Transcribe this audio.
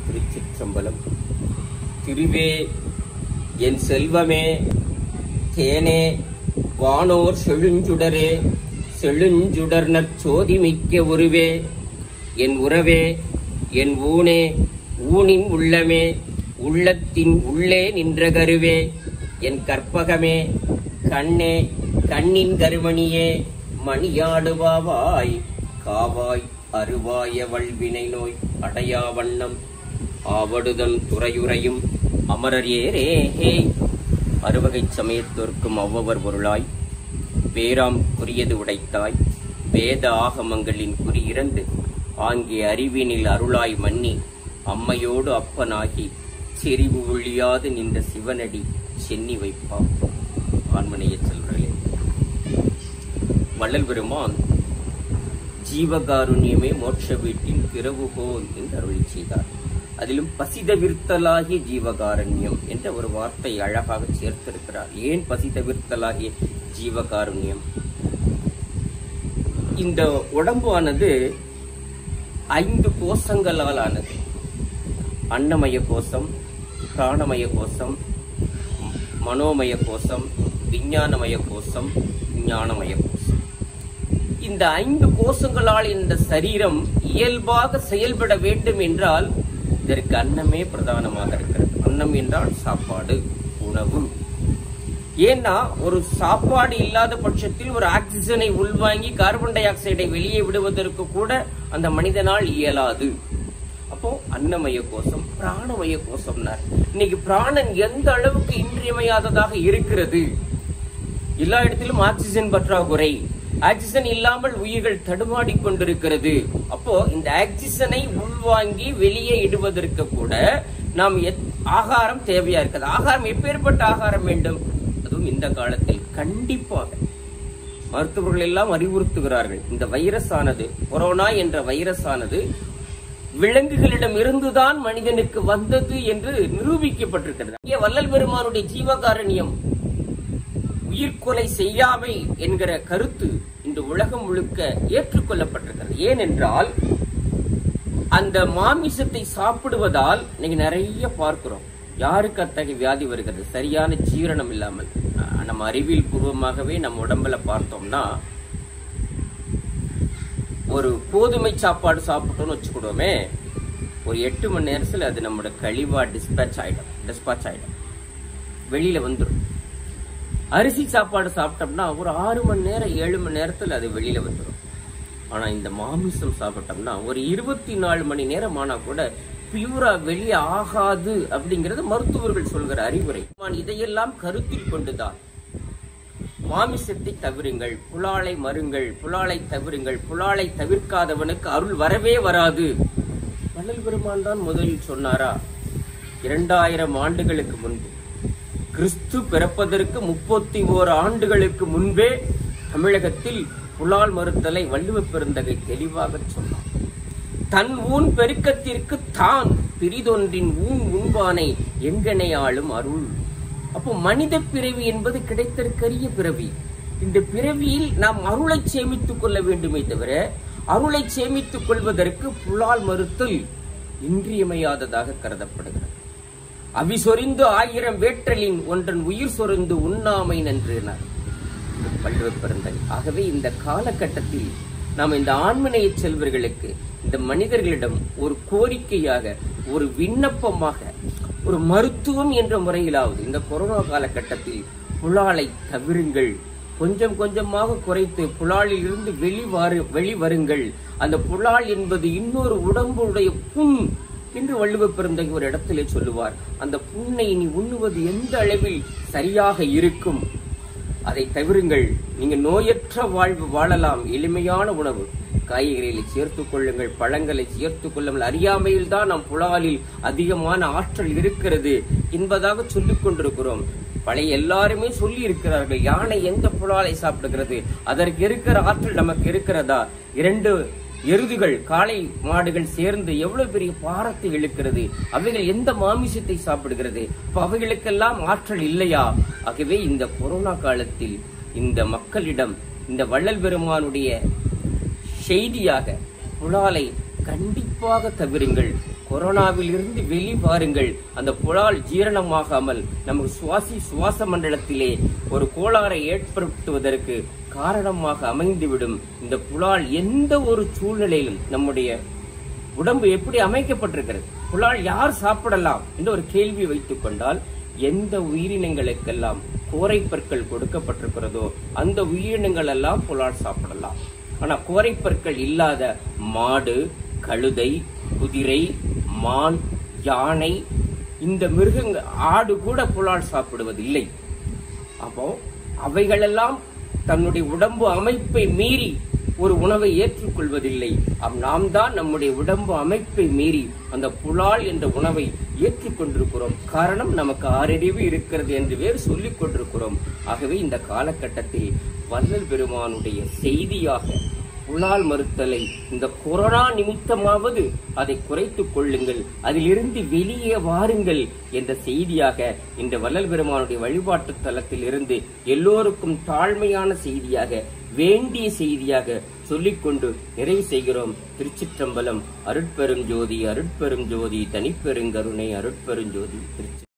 திருச்சிற்றம்பலம் திருவே என் செல்வமே தேனே வானோர் செழுஞ்சுடரே செழுஞ்சுடர்னர் சோதி மிக்க உருவே என் உறவே என் ஊனே ஊனின் உள்ளமே உள்ளத்தின் உள்ளே நின்ற கருவே என் கற்பகமே கண்ணே கண்ணின் கருமணியே மணியாடுவாவாய் காவாய் அருவாய வல்வினை நோய் அடையா வண்ணம் ஆவடுதம் துறையுறையும் அமரர் ஏரே ஹே அறுவகை சமயத்தோர்க்கும் அவ்வவர் பொருளாய் வேராம் குறியது உடைத்தாய் வேத ஆகமங்களின் குறி இரண்டு ஆங்கிய அறிவினில் அருளாய் மன்னி அம்மையோடு அப்பனாகி செறிவு ஒழியாது நின்ற சிவனடி சென்னி வைப்பாம் ஆன்மனைய செல்வர்களே வள்ளல் பெருமான் ஜீவகாருண்யமே மோட்ச வீட்டின் திறவுகோல் என்று அருளி செய்தார் அதிலும் பசிதவிர்த்தலாகிய ஜீவகாருண்யம் என்ற ஒரு வார்த்தை அழகாக சேர்த்திருக்கிறார் ஏன் பசிதவிர்த்தலாகிய ஜீவகாருண்யம் இந்த உடம்பானது ஐந்து கோஷங்களால் ஆனது அன்னமய கோஷம் பிராணமய கோஷம் மனோமய கோஷம் விஞ்ஞானமய கோஷம் ஞானமய கோஷம் இந்த ஐந்து கோஷங்களால் இந்த சரீரம் இயல்பாக செயல்பட வேண்டும் என்றால் இதற்கு அன்னமே பிரதானமாக இருக்கிறது அன்னம் என்றால் சாப்பாடு உணவு ஏன்னா ஒரு சாப்பாடு இல்லாத பட்சத்தில் ஒரு ஆக்சிஜனை உள்வாங்கி கார்பன் டை ஆக்சைடை வெளியே விடுவதற்கு கூட அந்த மனிதனால் இயலாது அப்போ அன்னமய கோஷம் பிராணமய கோஷம்னார் இன்னைக்கு பிராணன் எந்த அளவுக்கு இன்றியமையாததாக இருக்கிறது எல்லா இடத்திலும் ஆக்சிஜன் பற்றாக்குறை ஆக்சிஜன் இல்லாமல் உயிர்கள் தடுமாடி கொண்டிருக்கிறது அப்போ இந்த ஆக்சிஜனை உள்வாங்கி வெளியே இடுவதற்கு கூட நாம் எத்- ஆகாரம் தேவையா இருக்குது ஆகாரம் எப்பேற்பட்ட ஆகாரம் வேண்டும் அதுவும் இந்த காலத்தில் கண்டிப்பாக மருத்துவர்கள் எல்லாம் அறிவுறுத்துகிறார்கள் இந்த வைரஸ் ஆனது கொரோனா என்ற வைரஸ் ஆனது விலங்குகளிடம் இருந்துதான் மனிதனுக்கு வந்தது என்று நிரூபிக்கப்பட்டிருக்கிறது இங்கே வள்ளல் பெருமானுடைய ஜீவகாரண்யம் உயிர்கொலை செய்யாமை என்கிற கருத்து இந்த உலகம் முழுக்க ஏற்றுக்கொள்ளப்பட்டிருக்கிறது ஏனென்றால் அந்த மாமிசத்தை சாப்பிடுவதால் இன்னைக்கு நிறைய பார்க்கிறோம் யாருக்கு அத்தகைய வியாதி வருகிறது சரியான ஜீரணம் இல்லாமல் அஹ் நம்ம அறிவியல் பூர்வமாகவே நம்ம உடம்புல பார்த்தோம்னா ஒரு கோதுமை சாப்பாடு சாப்பிட்டோம்னு வச்சுக்கிடுவோமே ஒரு எட்டு மணி நேரத்துல அது நம்மளோட கழிவா டிஸ்பேச் ஆயிடும் டிஸ்பாச் ஆயிடும் வெளியில வந்துடும் அரிசி சாப்பாடு சாப்பிட்டோம்னா ஒரு ஆறு மணி நேரம் ஏழு மணி நேரத்துல அது வெளியில வந்துடும் ஆனா இந்த மாமிசம் சாப்பிட்டோம்னா ஒரு இருபத்தி நாலு மணி நேரம் ஆனா கூட பியூரா வெளியே ஆகாது அப்படிங்கறது மருத்துவர்கள் சொல்கிற அறிவுரை நான் இதையெல்லாம் கருத்தில் கொண்டுதான் மாமிசத்தை தவிருங்கள் புலாலை மருங்கள் புலாலை தவிருங்கள் புலாலை தவிர்க்காதவனுக்கு அருள் வரவே வராது வள்ளல் பெருமான் தான் முதலில் சொன்னாரா இரண்டாயிரம் ஆண்டுகளுக்கு முன்பு கிறிஸ்து பிறப்பதற்கு முப்பத்தி ஓர் ஆண்டுகளுக்கு முன்பே தமிழகத்தில் புலால் மறுத்தலை வள்ளுவ பெருந்தகை தெளிவாக சொன்னார் தன் ஊன் பெருக்கத்திற்கு தான் பிரிதொன்றின் ஊன் உண்பானை எங்கனை ஆளும் அருள் அப்போ மனித பிறவி என்பது கிடைத்திருக்கரிய பிறவி இந்த பிறவியில் நாம் அருளை சேமித்துக் கொள்ள வேண்டுமே தவிர அருளை சேமித்துக் கொள்வதற்கு புலால் மறுத்தல் இன்றியமையாததாக கருதப்படுகிறது அவி சொரிந்து ஆயிரம் வேற்றலின் ஒன்றன் உயிர் சொரிந்து உண்ணாமை நன்றினார் வள்ளுவ பெருந்தகை ஆகவே இந்த காலகட்டத்தில் நாம் இந்த ஆண்மனைய செல்வர்களுக்கு இந்த மனிதர்களிடம் ஒரு கோரிக்கையாக ஒரு விண்ணப்பமாக ஒரு மருத்துவம் என்ற முறையிலாவது இந்த கொரோனா காலகட்டத்தில் புலாலை தவிருங்கள் கொஞ்சம் கொஞ்சமாக குறைத்து புலாலில் இருந்து வெளிவாரு வெளிவருங்கள் அந்த புலால் என்பது இன்னொரு உடம்புடைய புண் என்று வள்ளுவ பெருந்தகை ஒரு இடத்திலே சொல்லுவார் அந்த புண்ணை நீ உண்ணுவது எந்த அளவில் சரியாக இருக்கும் அதை தவிருங்கள் நீங்க நோயற்ற வாழ்வு வாழலாம் எளிமையான உணவு காய்கறிகளை சேர்த்துக் கொள்ளுங்கள் பழங்களை சேர்த்துக் கொள்ளுங்கள் அறியாமையில் தான் நம் புலாலில் அதிகமான ஆற்றல் இருக்கிறது என்பதாக சொல்லிக் கொண்டிருக்கிறோம் பழைய எல்லாருமே சொல்லி இருக்கிறார்கள் யானை எந்த புலாலை சாப்பிடுகிறது அதற்கு இருக்கிற ஆற்றல் நமக்கு இருக்கிறதா இரண்டு எருதுகள் காளை மாடுகள் சேர்ந்து எவ்வளவு பெரிய பாரத்தை இழுக்கிறது அவைகள் எந்த மாமிசத்தை சாப்பிடுகிறது அப்ப அவைகளுக்கெல்லாம் ஆற்றல் இல்லையா ஆகவே இந்த கொரோனா காலத்தில் இந்த மக்களிடம் இந்த வள்ளல் பெருமானுடைய செய்தியாக புலாலை கண்டிப்பாக தவிருங்கள் கொரோனாவில் இருந்து வெளி பாருங்கள் அந்த புலால் ஜீரணமாகாமல் நமக்கு சுவாசி சுவாச மண்டலத்திலே ஒரு கோளாறை ஏற்படுத்துவதற்கு காரணமாக அமைந்துவிடும் இந்த புலால் எந்த ஒரு சூழ்நிலையிலும் நம்முடைய உடம்பு எப்படி அமைக்கப்பட்டிருக்கிறது புலால் யார் சாப்பிடலாம் என்று ஒரு கேள்வி வைத்துக் கொண்டால் எந்த உயிரினங்களுக்கெல்லாம் கோரைப்பற்கள் கொடுக்கப்பட்டிருக்கிறதோ அந்த உயிரினங்கள் எல்லாம் புலால் சாப்பிடலாம் ஆனா கோரைப்பற்கள் இல்லாத மாடு கழுதை குதிரை மான் யானை இந்த மிருகங்கள் ஆடு கூட புலால் சாப்பிடுவதில்லை அப்போ அவைகளெல்லாம் தன்னுடைய உடம்பு அமைப்பை மீறி ஒரு உணவை ஏற்றுக்கொள்வதில்லை அம் நாம் தான் நம்முடைய உடம்பு அமைப்பை மீறி அந்த புலால் என்ற உணவை ஏற்றுக்கொண்டிருக்கிறோம் காரணம் நமக்கு ஆறறிவு இருக்கிறது என்று வேறு சொல்லிக் கொண்டிருக்கிறோம் ஆகவே இந்த காலகட்டத்தில் வள்ளல் பெருமானுடைய செய்தியாக புலால் மறுத்தலை இந்த கொரோனா நிமித்தமாவது அதை குறைத்துக் கொள்ளுங்கள் அதிலிருந்து வெளியே வாருங்கள் என்ற செய்தியாக இந்த வள்ளல் பெருமானுடைய வழிபாட்டு தலத்தில் இருந்து எல்லோருக்கும் தாழ்மையான செய்தியாக வேண்டிய செய்தியாக சொல்லிக்கொண்டு நிறைவு செய்கிறோம் திருச்சிற்றம்பலம் அருட்பெரும் ஜோதி அருட்பெரும் ஜோதி தனிப்பெருங்கருணை அருட்பெரும் ஜோதி திருச்சி